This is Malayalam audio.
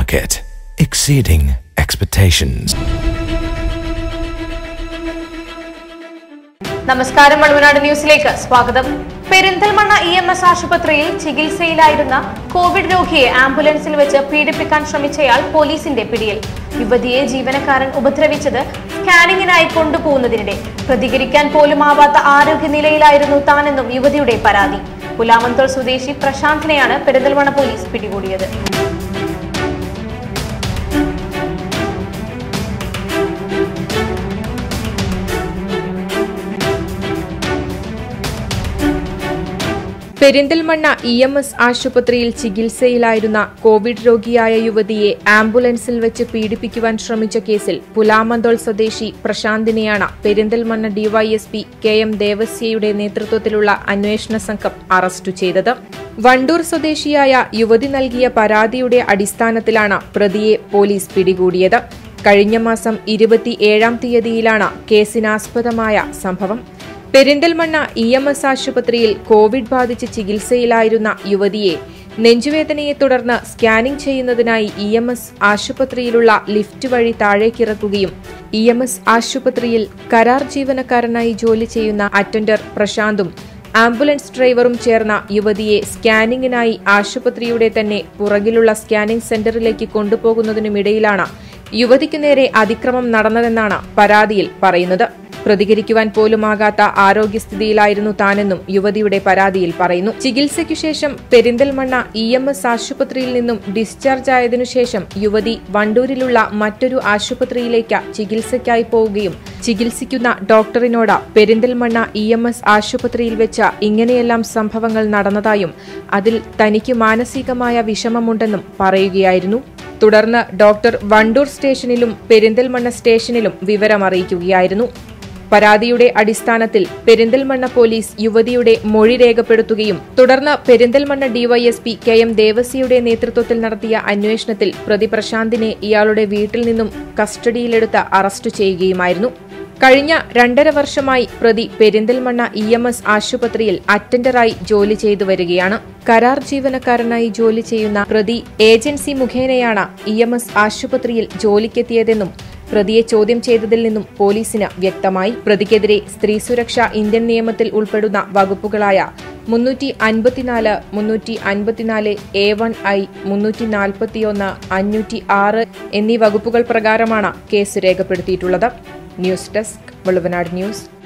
Market, exceeding expectations. നമസ്കാരം വള്ളുവനാട് ന്യൂസിലേക്ക് സ്വാഗതം പെരിന്തൽമണ്ണ ഇ എം എസ് ആശുപത്രിയിൽ ചികിത്സയിലായിരുന്ന കോവിഡ് രോഗിയെ ആംബുലൻസിൽ വെച്ച് പീഡിപ്പിക്കാൻ ശ്രമിച്ചയാൾ പോലീസിന്റെ പിടിയിൽ യുവതിയെ ജീവനക്കാരൻ ഉപദ്രവിച്ചത് സ്കാനിങ്ങിനായി കൊണ്ടുപോകുന്നതിനിടെ പ്രതികരിക്കാൻ പോലും ആവാത്ത ആരോഗ്യനിലയിലായിരുന്നു താനെന്നും യുവതിയുടെ പരാതി പുലാമന്തോൾ സ്വദേശി പ്രശാന്തിനെയാണ് പെരിന്തൽമണ്ണ പോലീസ് പിടികൂടിയത് പെരിന്തൽമണ്ണ ഇ എം എസ് ആശുപത്രിയിൽ ചികിത്സയിലായിരുന്ന കോവിഡ് രോഗിയായ യുവതിയെ ആംബുലൻസിൽ വെച്ച് പീഡിപ്പിക്കുവാൻ ശ്രമിച്ച കേസിൽ പുലാമന്തോൾ സ്വദേശി പ്രശാന്തിനെയാണ് പെരിന്തൽമണ്ണ ഡിവൈഎസ്പി കെ എം ദേവസ്യയുടെ നേതൃത്വത്തിലുള്ള അന്വേഷണ സംഘം അറസ്റ്റ് ചെയ്തത് വണ്ടൂർ സ്വദേശിയായ യുവതി നൽകിയ പരാതിയുടെ അടിസ്ഥാനത്തിലാണ് പ്രതിയെ പോലീസ് പിടികൂടിയത് കഴിഞ്ഞ മാസം ഇരുപത്തിയേഴാം തീയതിയിലാണ് കേസിനാസ്പദമായ സംഭവം പെരിന്തൽമണ്ണ ഇ എം എസ് ആശുപത്രിയിൽ കോവിഡ് ബാധിച്ച് ചികിത്സയിലായിരുന്ന യുവതിയെ നെഞ്ചുവേദനയെ തുടർന്ന് സ്കാനിംഗ് ചെയ്യുന്നതിനായി ഇ എം എസ് ആശുപത്രിയിലുള്ള ലിഫ്റ്റ് വഴി താഴേക്കിറക്കുകയും ഇ എം എസ് ആശുപത്രിയിൽ കരാർ ജീവനക്കാരനായി ജോലി ചെയ്യുന്ന അറ്റൻഡർ പ്രശാന്തും ആംബുലൻസ് ഡ്രൈവറും ചേർന്ന യുവതിയെ സ്കാനിങ്ങിനായി ആശുപത്രിയുടെ തന്നെ പുറകിലുള്ള സ്കാനിംഗ് സെന്ററിലേക്ക് കൊണ്ടുപോകുന്നതിനുമിടയിലാണ് യുവതിക്കു നേരെ അതിക്രമം നടന്നതെന്നാണ് പരാതിയിൽ പറയുന്നത് പ്രതികരിക്കുവാൻ പോലുമാകാത്ത ആരോഗ്യസ്ഥിതിയിലായിരുന്നു താനെന്നും യുവതിയുടെ പരാതിയിൽ പറയുന്നു ചികിത്സയ്ക്കു ശേഷം പെരിന്തൽമണ്ണ ഇ എം എസ് ആശുപത്രിയിൽ നിന്നും ഡിസ്ചാർജ് ആയതിനു ശേഷം യുവതി വണ്ടൂരിലുള്ള മറ്റൊരു ആശുപത്രിയിലേക്ക് ചികിത്സയ്ക്കായി പോവുകയും ചികിത്സിക്കുന്ന ഡോക്ടറിനോട് പെരിന്തൽമണ്ണ ഇ എം എസ് ആശുപത്രിയിൽ വെച്ച ഇങ്ങനെയെല്ലാം സംഭവങ്ങൾ നടന്നതായും അതിൽ തനിക്ക് മാനസികമായ വിഷമമുണ്ടെന്നും പറയുകയായിരുന്നു തുടർന്ന് ഡോക്ടർ വണ്ടൂർ സ്റ്റേഷനിലും പെരിന്തൽമണ്ണ സ്റ്റേഷനിലും വിവരമറിയിക്കുകയായിരുന്നു പരാതിയുടെ അടിസ്ഥാനത്തിൽ പെരിന്തൽമണ്ണ പോലീസ് യുവതിയുടെ മൊഴി രേഖപ്പെടുത്തുകയും തുടർന്ന് പെരിന്തൽമണ്ണ ഡിവൈഎസ്പി കെ എം ദേവസിയുടെ നേതൃത്വത്തിൽ നടത്തിയ അന്വേഷണത്തിൽ പ്രതി പ്രശാന്തിനെ ഇയാളുടെ വീട്ടിൽ നിന്നും കസ്റ്റഡിയിലെടുത്ത് അറസ്റ്റ് ചെയ്യുകയുമായിരുന്നു കഴിഞ്ഞ രണ്ടര വർഷമായി പ്രതി പെരിന്തൽമണ്ണ ഇ എം എസ് ആശുപത്രിയിൽ അറ്റൻഡറായി ജോലി ചെയ്തു വരികയാണ് കരാർ ജീവനക്കാരനായി ജോലി ചെയ്യുന്ന പ്രതി ഏജൻസി മുഖേനയാണ് ഇ എം എസ് ആശുപത്രിയിൽ ജോലിക്കെത്തിയതെന്നും പ്രതിയെ ചോദ്യം ചെയ്തതിൽ നിന്നും പോലീസിന് വ്യക്തമായി പ്രതിക്കെതിരെ സ്ത്രീ സുരക്ഷ ഇന്ത്യൻ നിയമത്തിൽ ഉൾപ്പെടുന്ന വകുപ്പുകളായ മുന്നൂറ്റി അൻപത്തിനാല് മുന്നൂറ്റി അൻപത്തിനാല് എ വൺ ഐ മുന്നൂറ്റി നാൽപ്പത്തിയൊന്ന് അഞ്ഞൂറ്റി ആറ് എന്നീ വകുപ്പുകൾ പ്രകാരമാണ് കേസ് രേഖപ്പെടുത്തിയിട്ടുള്ളത് ന്യൂസ് ഡെസ്ക് വെളുവനാട് ന്യൂസ്